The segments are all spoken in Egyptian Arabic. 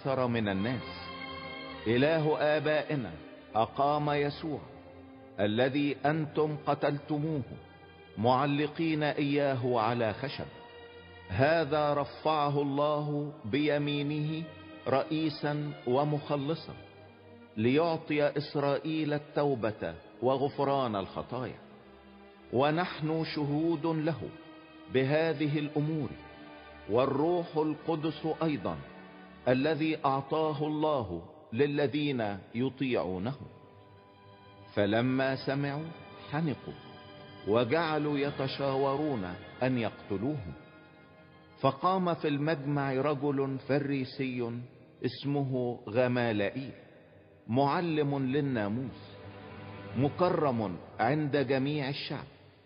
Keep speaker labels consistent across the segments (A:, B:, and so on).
A: اكثر من الناس اله ابائنا اقام يسوع الذي انتم قتلتموه معلقين اياه على خشب هذا رفعه الله بيمينه رئيسا ومخلصا ليعطي اسرائيل التوبة وغفران الخطايا ونحن شهود له بهذه الامور والروح القدس ايضا الذي اعطاه الله للذين يطيعونه فلما سمعوا حنقوا وجعلوا يتشاورون ان يقتلوهم فقام في المجمع رجل فريسي اسمه غمالائيل معلم للناموس مكرم عند جميع الشعب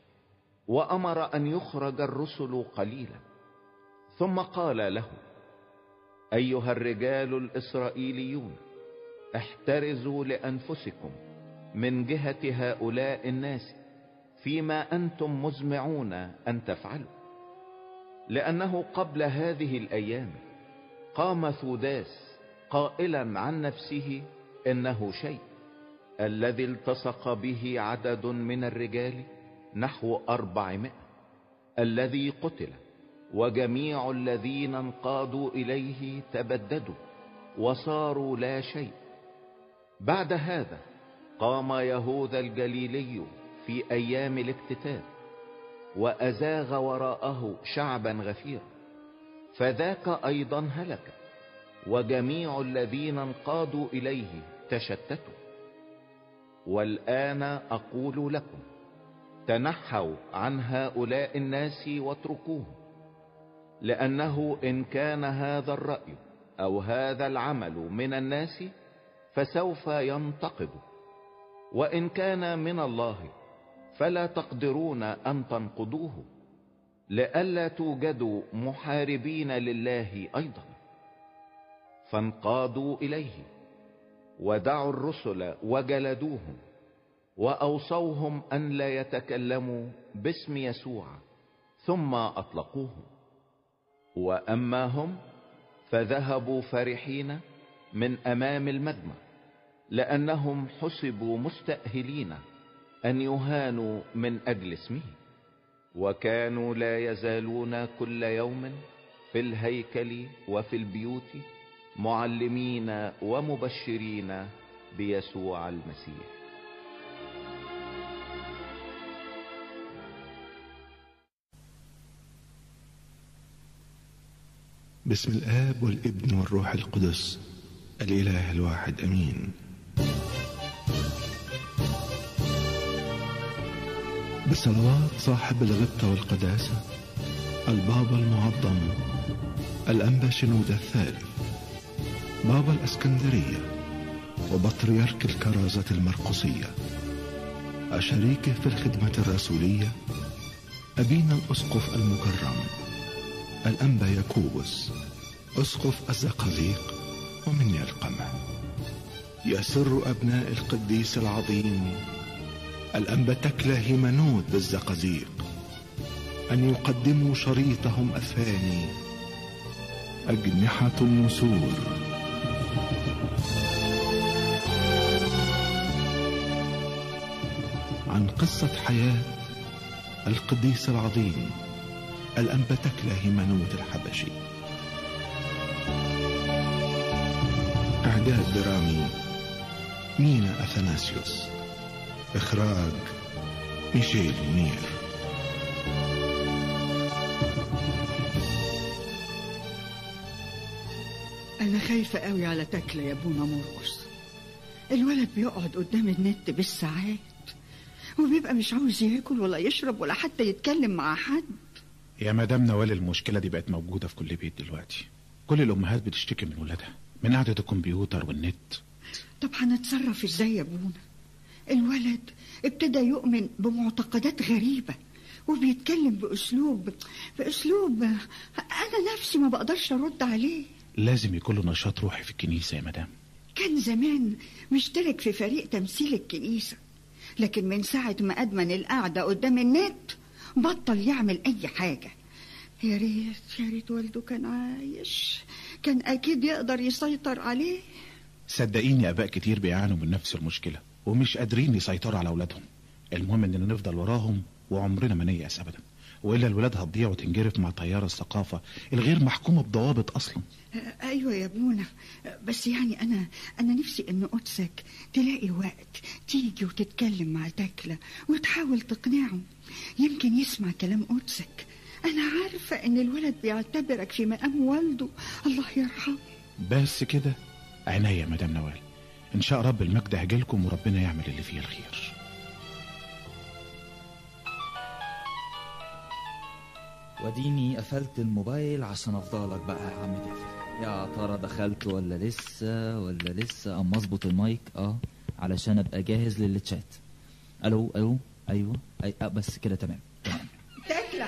A: وامر ان يخرج الرسل قليلا ثم قال له ايها الرجال الاسرائيليون احترزوا لانفسكم من جهة هؤلاء الناس فيما انتم مزمعون ان تفعلوا لانه قبل هذه الايام قام ثوداس قائلا عن نفسه انه شيء الذي التصق به عدد من الرجال نحو اربعمائة الذي قتل وجميع الذين انقادوا اليه تبددوا وصاروا لا شيء بعد هذا قام يهوذا الجليلي في ايام الاكتتاب وازاغ وراءه شعبا غفيرا فذاك ايضا هلك وجميع الذين انقادوا اليه تشتتوا والان اقول لكم تنحوا عن هؤلاء الناس واتركوهم لانه ان كان هذا الرأي او هذا العمل من الناس فسوف ينتقد وان كان من الله فلا تقدرون ان تنقضوه لئلا توجدوا محاربين لله ايضا فانقادوا اليه ودعوا الرسل وجلدوهم واوصوهم ان لا يتكلموا باسم يسوع ثم اطلقوهم واما هم فذهبوا فرحين من امام المجمع لانهم حسبوا مستأهلين ان يهانوا من اجل اسمه وكانوا لا يزالون كل يوم في الهيكل وفي البيوت معلمين ومبشرين بيسوع المسيح
B: بسم الآب والابن والروح القدس الإله الواحد أمين بصلوات صاحب الغبطة والقداسة البابا المعظم الأنبا شنودة الثالث بابا الأسكندرية وبطريرك الكرازة المرقسية أشريكه في الخدمة الرسولية أبينا الأسقف المكرم الأنبا يكوبس أسقف الزقازيق ومن القمع يسر أبناء القديس العظيم الأنبا تكلا هيمنوت بالزقازيق أن يقدموا شريطهم الثاني أجنحة النسور عن قصة حياة القديس العظيم الأنبا تكلا هيمنوت الحبشي إعداد درامي مينا أثناسيوس إخراج ميشيل منير
C: أنا خايفة قوي على تكلة يا أبونا مرقص الولد بيقعد قدام النت بالساعات وبيبقى مش عاوز ياكل ولا يشرب ولا حتى يتكلم مع حد
D: يا مدام نوال المشكلة دي بقت موجودة في كل بيت دلوقتي كل الأمهات بتشتكي من ولادها من قعدة الكمبيوتر والنت
C: طب هنتصرف ازاي يا ابونا الولد ابتدى يؤمن بمعتقدات غريبة وبيتكلم بأسلوب بأسلوب أنا نفسي ما بقدرش أرد عليه
D: لازم يكون له نشاط روحي في الكنيسة يا مدام
C: كان زمان مشترك في فريق تمثيل الكنيسة لكن من ساعة ما أدمن القعدة قدام النت بطل يعمل أي حاجة يا ريت يا ريت والده كان عايش كان أكيد يقدر يسيطر عليه
D: صدقيني اباء كتير بيعانوا من نفس المشكله ومش قادرين يسيطروا على اولادهم المهم اننا نفضل وراهم وعمرنا ما نيأس ابدا والا الولاد هتضيع وتنجرف مع تيار الثقافه الغير محكومه بضوابط اصلا
C: ايوه يا ابونا بس يعني انا انا نفسي ان قدسك تلاقي وقت تيجي وتتكلم مع تكله وتحاول تقنعه يمكن يسمع كلام قدسك انا عارفه ان الولد بيعتبرك في مقام والده الله يرحمه
D: بس كده عينيا يا مدام نوال ان شاء رب المجد هجيلكم وربنا يعمل اللي فيه الخير
E: وديني قفلت الموبايل عشان افضلك بقى يا عم دافع يا ترى دخلت ولا لسه ولا لسه اما اظبط المايك اه علشان ابقى جاهز للتشات الو الو ايوه أي آه بس كده تمام تمام
C: تكله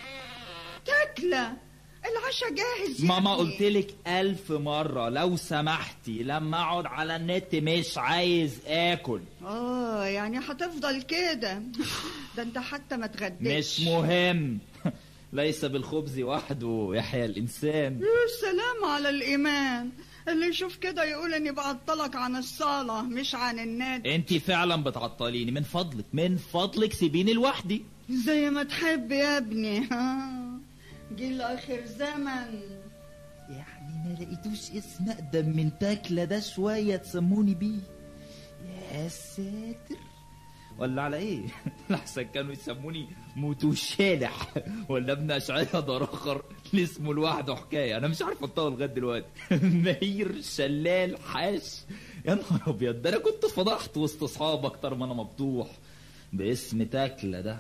C: تكله العشاء جاهز يا
E: ماما
C: ابني.
E: قلتلك ألف مرة لو سمحتي لما أقعد على النت مش عايز آكل
C: اه يعني هتفضل كده ده انت حتى ما تغديتش
E: مش مهم ليس بالخبز وحده يحيى الإنسان
C: يا سلام على الإيمان اللي يشوف كده يقول إني بعطلك عن الصلاة مش عن النادي
E: انت فعلا بتعطليني من فضلك من فضلك سيبيني لوحدي
C: زي ما تحب يا ابني ها جيل آخر زمن
E: يعني ما لقيتوش اسم اقدم من تاكلة ده شوية تسموني بيه يا ساتر ولا على ايه لحسن كانوا يسموني موتو شالح ولا ابن اشعياء دار اخر اللي اسمه لوحده حكايه انا مش عارف انطقه لغايه دلوقتي مهير شلال حاش يا نهار ابيض ده انا كنت فضحت وسط اصحاب اكتر ما انا مبطوح باسم تاكله ده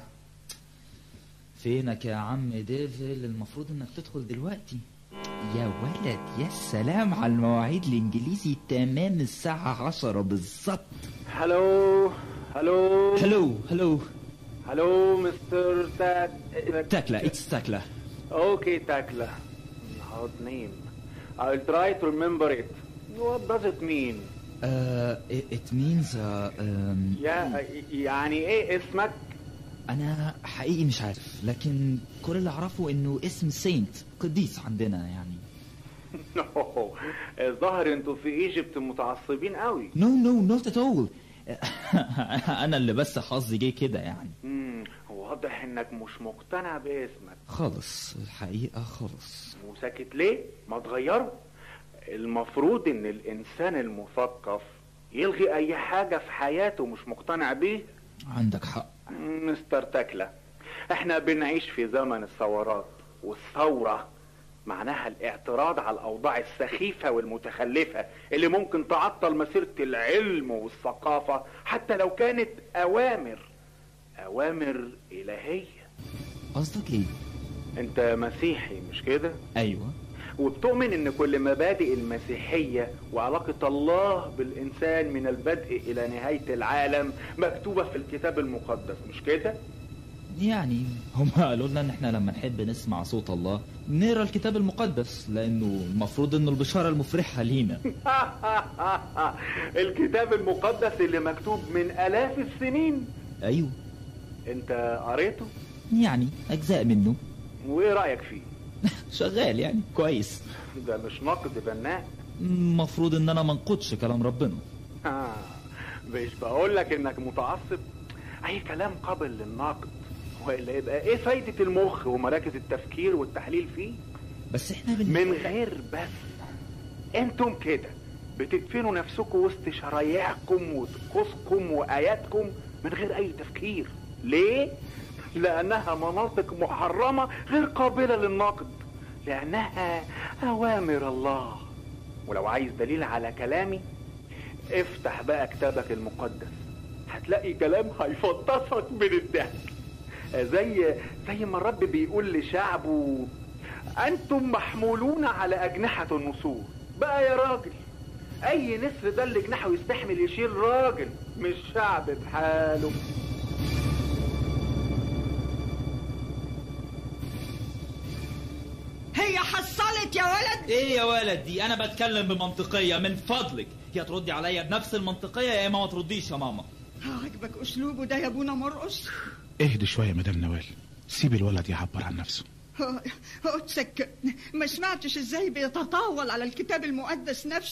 E: فينك يا عم ديفل المفروض انك تدخل دلوقتي يا ولد يا سلام على المواعيد الانجليزي تمام الساعة عشرة بالظبط
F: هلو هلو
E: هلو هلو
F: هلو مستر تاك
E: تاكلا اتس تاكلا
F: Okay, Takla. Hard name. I'll try to remember it. What does it mean?
E: uh, it means uh, um,
F: يا يعني ايه اسمك؟
E: انا حقيقي مش عارف لكن كل اللي اعرفه انه اسم سينت قديس عندنا يعني
F: نو الظاهر انتوا في ايجيبت متعصبين قوي
E: نو نو نوت ات اول انا اللي بس حظي جه كده يعني
F: امم واضح انك مش مقتنع باسمك
E: خالص الحقيقة خالص
F: وساكت ليه؟ ما تغيره المفروض ان الانسان المثقف يلغي اي حاجة في حياته مش مقتنع بيه
E: عندك حق
F: مستر تاكلا احنا بنعيش في زمن الثورات والثورة معناها الاعتراض على الاوضاع السخيفة والمتخلفة اللي ممكن تعطل مسيرة العلم والثقافة حتى لو كانت اوامر اوامر الهية
E: قصدك ايه
F: انت مسيحي مش كده
E: ايوه
F: وبتؤمن ان كل مبادئ المسيحية وعلاقة الله بالانسان من البدء الى نهاية العالم مكتوبة في الكتاب المقدس مش كده
E: يعني هم قالوا لنا ان احنا لما نحب نسمع صوت الله نقرا الكتاب المقدس لانه المفروض انه البشاره المفرحه لينا
F: الكتاب المقدس اللي مكتوب من آلاف السنين
E: ايوه
F: انت قريته
E: يعني اجزاء منه
F: وايه رأيك فيه
E: شغال يعني كويس
F: ده مش نقد بناء
E: المفروض ان انا ما انقضش كلام ربنا
F: آه، مش بقول لك انك متعصب اي كلام قابل للنقد والا يبقى ايه فايدة المخ ومراكز التفكير والتحليل فيه
E: بس احنا بن...
F: من غير بس انتم كده بتدفنوا نفسكم وسط شرايعكم وطقوسكم واياتكم من غير اي تفكير ليه لانها مناطق محرمة غير قابلة للنقد لانها اوامر الله ولو عايز دليل على كلامي افتح بقى كتابك المقدس هتلاقي كلام هيفطسك من الضحك زي زي ما الرب بيقول لشعبه انتم محمولون على اجنحة النسور بقى يا راجل اي نسر ده اللي جناحه يستحمل يشيل راجل مش شعب بحاله
C: هي حصلت يا ولد
E: ايه يا ولد دي انا بتكلم بمنطقيه من فضلك يا تردي عليا بنفس المنطقيه يا اما ما ترديش يا ماما
C: عاجبك اسلوبه ده يا ابونا مرقص
D: اهدي شويه يا مدام نوال سيب الولد يعبر عن نفسه
C: قدسك ما سمعتش ازاي بيتطاول على الكتاب المقدس نفسه